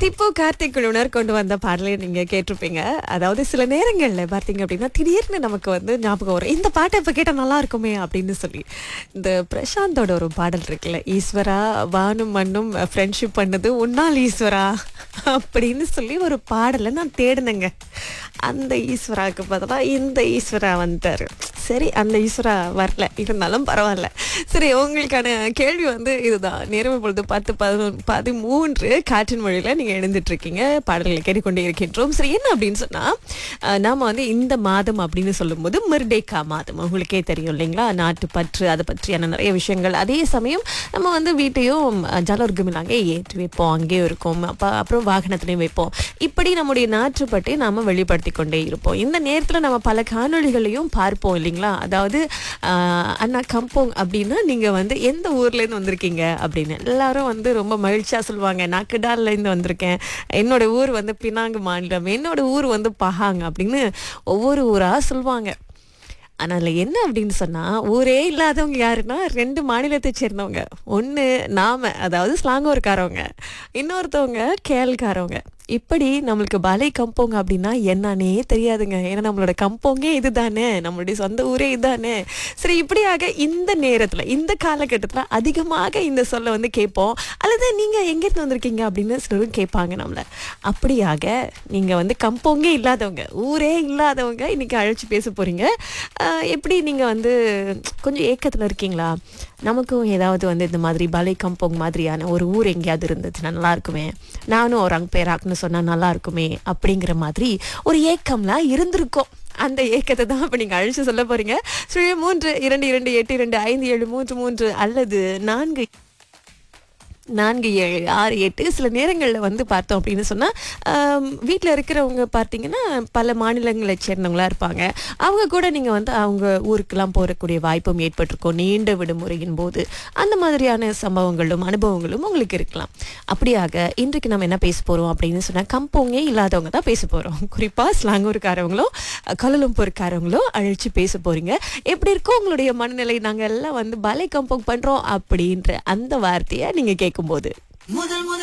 திப்பு கார்த்திக் குழுவினர் கொண்டு வந்த பாடலை நீங்க கேட்டிருப்பீங்க அதாவது சில நேரங்கள்ல பார்த்தீங்க அப்படின்னா திடீர்னு நமக்கு வந்து ஞாபகம் வரும் இந்த பாட்டை இப்ப கேட்டா நல்லா இருக்குமே அப்படின்னு சொல்லி இந்த பிரசாந்தோட ஒரு பாடல் இருக்குல்ல ஈஸ்வரா வானும் மண்ணும் ஃப்ரெண்ட்ஷிப் பண்ணது உன்னால் ஈஸ்வரா அப்படின்னு சொல்லி ஒரு பாடலை நான் தேடினேங்க அந்த ஈஸ்வராவுக்கு பதிலா இந்த ஈஸ்வரா வந்துட்டாரு சரி அந்த ஈஸ்வரா வரல இருந்தாலும் பரவாயில்ல சரி உங்களுக்கான கேள்வி வந்து இதுதான் நேரம் பொழுது பத்து பதினொன்று பதிமூன்று காற்றின் மொழியில் நீங்கள் எழுந்துட்டு இருக்கீங்க பாடல்களை கேட்டுக்கொண்டே இருக்கின்றோம் சரி என்ன அப்படின்னு சொன்னால் நாம் வந்து இந்த மாதம் அப்படின்னு சொல்லும்போது மிர்டேக்கா மாதம் உங்களுக்கே தெரியும் இல்லைங்களா நாட்டு பற்று அதை பற்றியான நிறைய விஷயங்கள் அதே சமயம் நம்ம வந்து வீட்டையும் ஜலோர்கமிலாங்க ஏற்றி வைப்போம் அங்கேயும் இருக்கும் அப்போ அப்புறம் வாகனத்துலையும் வைப்போம் இப்படி நம்முடைய நாட்டுப்பட்டை நாம் வெளிப்படுத்தி கொண்டே இருப்போம் இந்த நேரத்தில் நம்ம பல காணொளிகளையும் பார்ப்போம் இல்லைங்களா அதாவது ஆஹ், அண்ணா கம்போங் அப்படின்னா நீங்கள் வந்து எந்த ஊர்லேருந்து வந்திருக்கீங்க அப்படின்னு எல்லாரும் வந்து ரொம்ப மகிழ்ச்சியாக சொல்லுவாங்க நான் கிடால்லேருந்து வந்திருக்கேன் என்னோட ஊர் வந்து பினாங்கு மாநிலம் என்னோட ஊர் வந்து பஹாங் அப்படின்னு ஒவ்வொரு ஊராக சொல்லுவாங்க ஆனால் என்ன அப்படின்னு சொன்னால் ஊரே இல்லாதவங்க யாருன்னா ரெண்டு மாநிலத்தை சேர்ந்தவங்க ஒன்று நாம அதாவது ஸ்லாங்கூர்காரவங்க இன்னொருத்தவங்க கேல்காரவங்க இப்படி நம்மளுக்கு பலை கம்போங்க அப்படின்னா என்னன்னே தெரியாதுங்க ஏன்னா நம்மளோட கம்போங்கே இதுதானே நம்மளுடைய சொந்த ஊரே இதுதானே சரி இப்படியாக இந்த நேரத்தில் இந்த காலகட்டத்தில் அதிகமாக இந்த சொல்ல வந்து கேட்போம் அல்லது நீங்கள் எங்கேருந்து வந்திருக்கீங்க அப்படின்னு சிலரும் கேட்பாங்க நம்மளை அப்படியாக நீங்கள் வந்து கம்போங்கே இல்லாதவங்க ஊரே இல்லாதவங்க இன்னைக்கு அழைச்சி பேச போகிறீங்க எப்படி நீங்கள் வந்து கொஞ்சம் ஏக்கத்தில் இருக்கீங்களா நமக்கும் ஏதாவது வந்து இந்த மாதிரி பலை கம்போங் மாதிரியான ஒரு ஊர் எங்கேயாவது இருந்துச்சுன்னா நல்லா இருக்குமே நானும் ஒரு அங்க பேராக்குன்னு சொன்னால் நல்லா இருக்குமே அப்படிங்கிற மாதிரி ஒரு ஏக்கம்லாம் இருந்திருக்கும் அந்த ஏக்கத்தை தான் இப்போ நீங்கள் அழிச்சு சொல்ல போறீங்க சுழி மூன்று இரண்டு இரண்டு எட்டு இரண்டு ஐந்து ஏழு மூன்று மூன்று அல்லது நான்கு நான்கு ஏழு ஆறு எட்டு சில நேரங்களில் வந்து பார்த்தோம் அப்படின்னு சொன்னால் வீட்டில் இருக்கிறவங்க பார்த்தீங்கன்னா பல மாநிலங்களை சேர்ந்தவங்களா இருப்பாங்க அவங்க கூட நீங்கள் வந்து அவங்க ஊருக்கெல்லாம் போகக்கூடிய வாய்ப்பும் ஏற்பட்டிருக்கும் நீண்ட விடுமுறையின் போது அந்த மாதிரியான சம்பவங்களும் அனுபவங்களும் உங்களுக்கு இருக்கலாம் அப்படியாக இன்றைக்கு நம்ம என்ன பேச போகிறோம் அப்படின்னு சொன்னால் கம்போங்கே இல்லாதவங்க தான் பேச போகிறோம் குறிப்பாக ஸ்லாங்கூர்காரவங்களோ கலலும்பூர்காரவங்களோ அழைச்சி பேச போகிறீங்க எப்படி இருக்கோ உங்களுடைய மனநிலை நாங்கள் எல்லாம் வந்து பலை கம்போங் பண்ணுறோம் அப்படின்ற அந்த வார்த்தையை நீங்கள் கேட்கும்போது முதல் முதல்